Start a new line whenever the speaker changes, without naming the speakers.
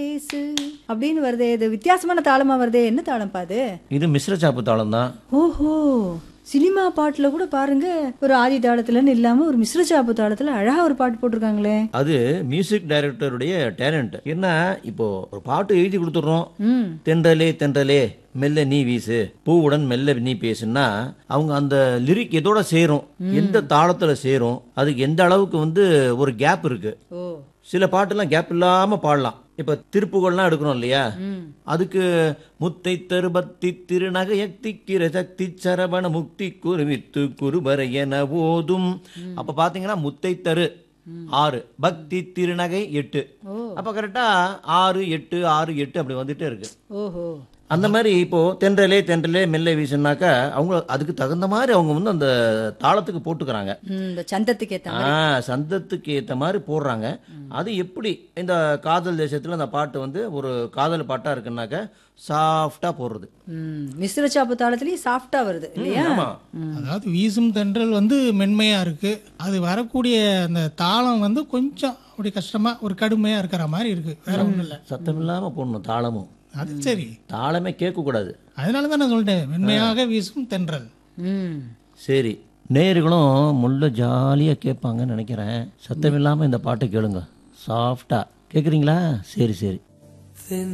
பேசு அப்படின்னு வருதே இது வித்தியாசமான தாளமா வருதே என்ன தாளம்ப்பா அது
இது மிஸ்ர சாப்பு தாளம் தான்
ஓஹோ சினிமா பாட்டுல கூட பாருங்க ஒரு ஆதி தாளத்துலன்னு இல்லாம ஒரு மிஸ்ர சாப்பு தாளத்துல அழகா ஒரு பாட்டு போட்டிருக்காங்களே
அது மியூசிக் டைரக்டருடைய டேலண்ட் என்ன இப்போ ஒரு பாட்டு எழுதி கொடுத்துட்றோம்
ம்
தென்றலே தென்றலே மெல்ல நீ வீசு பூவுடன் மெல்ல நீ பேசுனா அவங்க அந்த லிரிக் எதோட சேரும் எந்த தாளத்துல சேரும் அதுக்கு எந்த அளவுக்கு வந்து ஒரு கேப் இருக்கு
ஓ
சில பாட்டுலாம் கேப் இல்லாம பாடலாம் இப்ப திருப்புகள்லாம் எடுக்கணும் இல்லையா
ம்
அதுக்கு முத்தை தருபத்தி திருநகையக்திக்கிற சக்தி சரவண முக்தி குருவித்து குருபர என ஓதும் அப்ப பாத்தீங்கன்னா முத்தை தரு ஆறு பக்தி திருநகை எட்டு
ஓ
அப்ப கரெக்டா ஆறு எட்டு ஆறு எட்டு அப்படி வந்துட்டே இருக்கு
ஓஹோ
அந்த மாதிரி இப்போ தென்றலே தென்றலே மெல்ல வீசுனாக்கா அவங்க அதுக்கு தகுந்த மாதிரி அவங்க வந்து அந்த தாளத்துக்கு போட்டுக்கிறாங்க
ம், இந்த சந்தத்துக்கு ஏத்த
ஆ சந்தத்துக்கு ஏற்ற மாதிரி போடுறாங்க அது எப்படி இந்த காதல் தேசத்துல அந்த பாட்டு வந்து ஒரு காதல் பாட்டா இருக்குன்னாக்க சாஃப்டா போடுறது
ம் மிஸ்ர சாப்பு தாளத்துலயும் சாஃப்டா வருது இல்லையா
ஆமா
அதாவது வீசும் தென்றல் வந்து மென்மையா இருக்கு அது வரக்கூடிய அந்த தாளம் வந்து கொஞ்சம் அப்படி கஷ்டமா ஒரு கடுமையா இருக்கிற மாதிரி இருக்கு வேற ஒண்ணும் இல்ல
சத்தம் இல்லாம போடணும் தாளமும்
அது சரி
தாளமே கேட்க கூடாது
அதனால தான் நான் சொல்லிட்டேன் மென்மையாக வீசும் தென்றல்
ம்
சரி நேயர்களும் முள்ள ஜாலியா கேட்பாங்கன்னு நினைக்கிறேன் சத்தம் இல்லாம இந்த பாட்டை கேளுங்க சாஃப்டா கேக்குறீங்களா சரி சரி